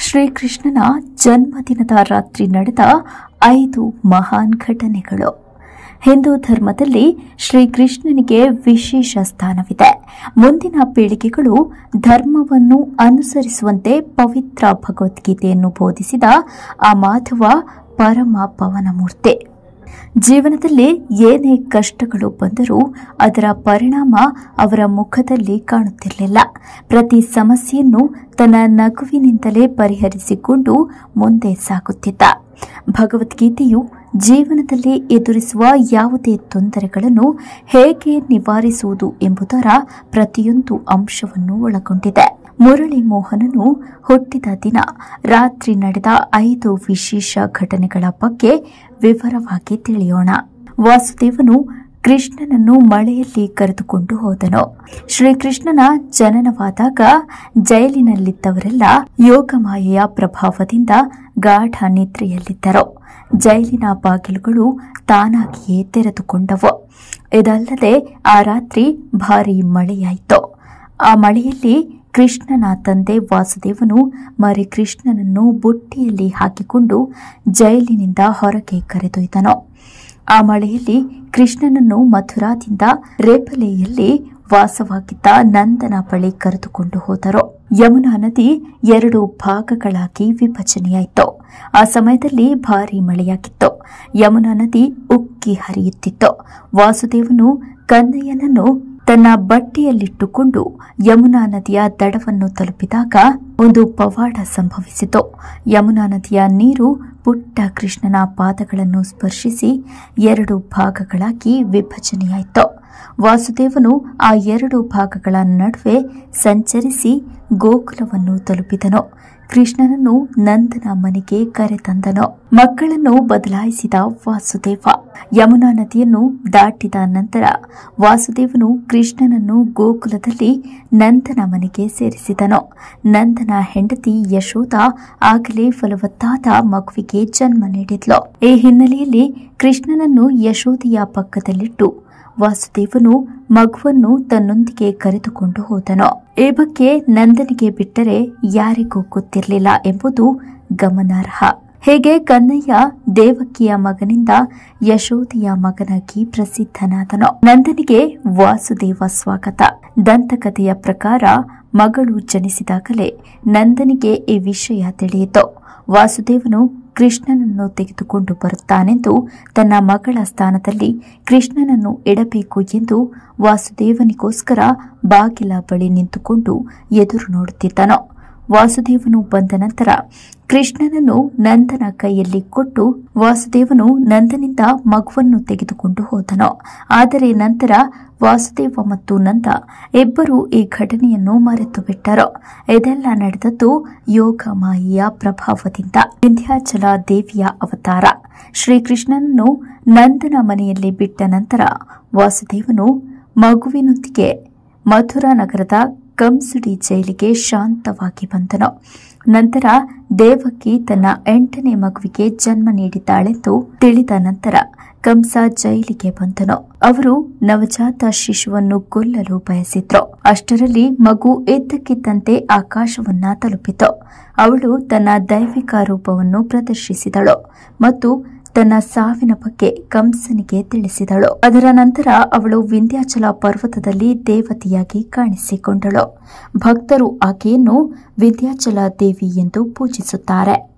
ಶ್ರೀಕೃಷ್ಣನ ಜನ್ಮದಿನದ ರಾತ್ರಿ ನಡೆದ ಐದು ಮಹಾನ್ ಘಟನೆಗಳು ಹಿಂದೂ ಧರ್ಮದಲ್ಲಿ ಶ್ರೀಕೃಷ್ಣನಿಗೆ ವಿಶೇಷ ಸ್ಥಾನವಿದೆ ಮುಂದಿನ ಪೀಳಿಗೆಗಳು ಧರ್ಮವನ್ನು ಅನುಸರಿಸುವಂತೆ ಪವಿತ್ರ ಭಗವದ್ಗೀತೆಯನ್ನು ಬೋಧಿಸಿದ ಆ ಮಾಧವ ಪರಮ ಪವನಮೂರ್ತಿ ಜೀವನದಲ್ಲಿ ಏನೇ ಕಷ್ಟಗಳು ಬಂದರೂ ಅದರ ಪರಿಣಾಮ ಅವರ ಮುಖದಲ್ಲಿ ಕಾಣುತ್ತಿರಲಿಲ್ಲ ಪ್ರತಿ ಸಮಸ್ಯೆಯನ್ನು ತನ್ನ ನಗುವಿನಿಂದಲೇ ಪರಿಹರಿಸಿಕೊಂಡು ಮುಂದೆ ಸಾಗುತ್ತಿದ್ದ ಭಗವದ್ಗೀತೆಯು ಜೀವನದಲ್ಲಿ ಎದುರಿಸುವ ಯಾವುದೇ ತೊಂದರೆಗಳನ್ನು ಹೇಗೆ ನಿವಾರಿಸುವುದು ಎಂಬುದರ ಪ್ರತಿಯೊಂದು ಅಂಶವನ್ನು ಒಳಗೊಂಡಿದೆ ಮುರಳಿ ಮೋಹನನು ಹುಟ್ಟಿದ ದಿನ ರಾತ್ರಿ ನಡೆದ ಐದು ವಿಶೇಷ ಘಟನೆಗಳ ಬಗ್ಗೆ ವಿವರವಾಗಿ ತಿಳಿಯೋಣ ವಾಸುದೇವನು ಕೃಷ್ಣನನ್ನು ಮಳೆಯಲ್ಲಿ ಕರೆದುಕೊಂಡು ಹೋದನು ಶ್ರೀಕೃಷ್ಣನ ಜನನವಾದಾಗ ಜೈಲಿನಲ್ಲಿದ್ದವರೆಲ್ಲ ಯೋಗಮಾಯೆಯ ಪ್ರಭಾವದಿಂದ ಗಾಢ ನಿದ್ರೆಯಲ್ಲಿದ್ದರು ಜೈಲಿನ ಬಾಗಿಲುಗಳು ತಾನಾಗಿಯೇ ತೆರೆದುಕೊಂಡವು ಇದಲ್ಲದೆ ಆ ರಾತ್ರಿ ಭಾರೀ ಮಳೆಯಾಯಿತು ಆ ಮಳೆಯಲ್ಲಿ ಕೃಷ್ಣನ ತಂದೆ ವಾಸುದೇವನು ಮರಿ ಕೃಷ್ಣನನ್ನು ಬುಟ್ಟಿಯಲ್ಲಿ ಹಾಕಿಕೊಂಡು ಜೈಲಿನಿಂದ ಹೊರಗೆ ಕರೆದೊಯ್ದನು ಆ ಮಳೆಯಲ್ಲಿ ಕೃಷ್ಣನನ್ನು ಮಥುರಾದಿಂದ ರೇಪಲೆಯಲ್ಲಿ ವಾಸವಾಗಿದ್ದ ನಂದನ ಬಳಿ ಕರೆದುಕೊಂಡು ಹೋದರು ಯಮುನಾ ನದಿ ಎರಡು ಭಾಗಗಳಾಗಿ ವಿಭಜನೆಯಾಯಿತು ಆ ಸಮಯದಲ್ಲಿ ಭಾರೀ ಮಳೆಯಾಗಿತ್ತು ಯಮುನಾ ನದಿ ಉಕ್ಕಿ ಹರಿಯುತ್ತಿತ್ತು ವಾಸುದೇವನು ಕನ್ನಯ್ಯನನ್ನು ತನ್ನ ಬಟ್ಟೆಯಲ್ಲಿಟ್ಟುಕೊಂಡು ಯಮುನಾ ನದಿಯ ದಡವನ್ನು ತಲುಪಿದಾಗ ಒಂದು ಪವಾಡ ಸಂಭವಿಸಿತು ಯಮುನಾ ನದಿಯ ನೀರು ಪುಟ್ಟ ಕೃಷ್ಣನ ಪಾದಗಳನ್ನು ಸ್ಪರ್ಶಿಸಿ ಎರಡು ಭಾಗಗಳಾಗಿ ವಿಭಜನೆಯಾಯಿತು ವಾಸುದೇವನು ಆ ಎರಡು ಭಾಗಗಳ ನಡುವೆ ಸಂಚರಿಸಿ ಗೋಕುಲವನ್ನು ತಲುಪಿದನು ಕೃಷ್ಣನನ್ನು ನಂದನ ಮನೆಗೆ ಕರೆತಂದನು ಮಕ್ಕಳನ್ನು ಬದಲಾಯಿಸಿದ ವಾಸುದೇವ ಯಮುನಾ ನದಿಯನ್ನು ದಾಟಿದ ನಂತರ ವಾಸುದೇವನು ಕೃಷ್ಣನನ್ನು ಗೋಕುಲದಲ್ಲಿ ನಂದನ ಮನೆಗೆ ಸೇರಿಸಿದನು ನಂದನ ಹೆಂಡತಿ ಯಶೋಧ ಆಗಲೇ ಫಲವತ್ತಾದ ಮಗುವಿಗೆ ಜನ್ಮ ನೀಡಿದ್ಲು ಈ ಹಿನ್ನೆಲೆಯಲ್ಲಿ ಕೃಷ್ಣನನ್ನು ಯಶೋಧೆಯ ಪಕ್ಕದಲ್ಲಿಟ್ಟು ವಾಸುದೇವನು ಮಗುವನ್ನು ತನ್ನೊಂದಿಗೆ ಕರೆದುಕೊಂಡು ಹೋದನು ಈ ಬಗ್ಗೆ ನಂದನಿಗೆ ಬಿಟ್ಟರೆ ಯಾರಿಗೂ ಗೊತ್ತಿರಲಿಲ್ಲ ಎಂಬುದು ಗಮನಾರ್ಹ ಹೇಗೆ ಕನ್ನಯ್ಯ ದೇವಕಿಯ ಮಗನಿಂದ ಯಶೋದೆಯ ಮಗನಾಗಿ ಪ್ರಸಿದ್ಧನಾದನು ನಂದನಿಗೆ ವಾಸುದೇವ ಸ್ವಾಗತ ದಂತಕಥೆಯ ಪ್ರಕಾರ ಮಗಳು ಜನಿಸಿದಾಗಲೇ ನಂದನಿಗೆ ಈ ವಿಷಯ ತಿಳಿಯಿತು ವಾಸುದೇವನು ಕೃಷ್ಣನನ್ನು ತೆಗೆದುಕೊಂಡು ಬರುತ್ತಾನೆಂದು ತನ್ನ ಮಗಳ ಸ್ಥಾನದಲ್ಲಿ ಕೃಷ್ಣನನ್ನು ಇಡಬೇಕು ಎಂದು ವಾಸುದೇವನಿಗೋಸ್ಕರ ಬಾಗಿಲ ಬಳಿ ನಿಂತುಕೊಂಡು ಎದುರು ನೋಡುತ್ತಿದ್ದನು ವಾಸುದೇವನು ಬಂದ ನಂತರ ಕೃಷ್ಣನನ್ನು ನಂದನ ಕೈಯಲ್ಲಿ ಕೊಟ್ಟು ವಾಸುದೇವನು ನಂದನಿಂದ ಮಗುವನ್ನು ತೆಗೆದುಕೊಂಡು ಹೋದನು ಆದರೆ ನಂತರ ವಾಸುದೇವ ಮತ್ತು ನಂದ ಇಬ್ಬರು ಈ ಘಟನೆಯನ್ನು ಮರೆತು ಬಿಟ್ಟರು ಇದೆಲ್ಲ ನಡೆದದ್ದು ಯೋಗ ಮಾಯೆಯ ಪ್ರಭಾವದಿಂದ ವಿಂಧ್ಯಾಚಲ ದೇವಿಯ ಅವತಾರ ಶ್ರೀಕೃಷ್ಣನನ್ನು ನಂದನ ಮನೆಯಲ್ಲಿ ಬಿಟ್ಟ ನಂತರ ವಾಸುದೇವನು ಮಗುವಿನೊಂದಿಗೆ ಮಥುರಾ ನಗರದ ಕಂಸುಡಿ ಜೈಲಿಗೆ ಶಾಂತವಾಗಿ ಬಂದನು ನಂತರ ದೇವಕಿ ತನ್ನ ಎಂಟನೇ ಮಗುವಿಗೆ ಜನ್ಮ ನೀಡಿದ್ದಾಳೆಂದು ತಿಳಿದ ನಂತರ ಕಂಸ ಜೈಲಿಗೆ ಬಂದನು ಅವರು ನವಜಾತ ಶಿಶುವನ್ನು ಕೊಲ್ಲಲು ಬಯಸಿದ್ರು ಅಷ್ಟರಲ್ಲಿ ಮಗು ಇದ್ದಕ್ಕಿದ್ದಂತೆ ಆಕಾಶವನ್ನ ತಲುಪಿತು ಅವಳು ತನ್ನ ದೈವಿಕ ರೂಪವನ್ನು ಪ್ರದರ್ಶಿಸಿದಳು ಮತ್ತು ತನ್ನ ಸಾವಿನ ಬಗ್ಗೆ ಕಂಸನಿಗೆ ತಿಳಿಸಿದಳು ಅದರ ನಂತರ ಅವಳು ವಿಂಧ್ಯಾಚಲ ಪರ್ವತದಲ್ಲಿ ದೇವತೆಯಾಗಿ ಕಾಣಿಸಿಕೊಂಡಳು ಭಕ್ತರು ಆಕೆಯನ್ನು ವಿಂಧ್ಯಾಚಲ ದೇವಿ ಎಂದು ಪೂಜಿಸುತ್ತಾರೆ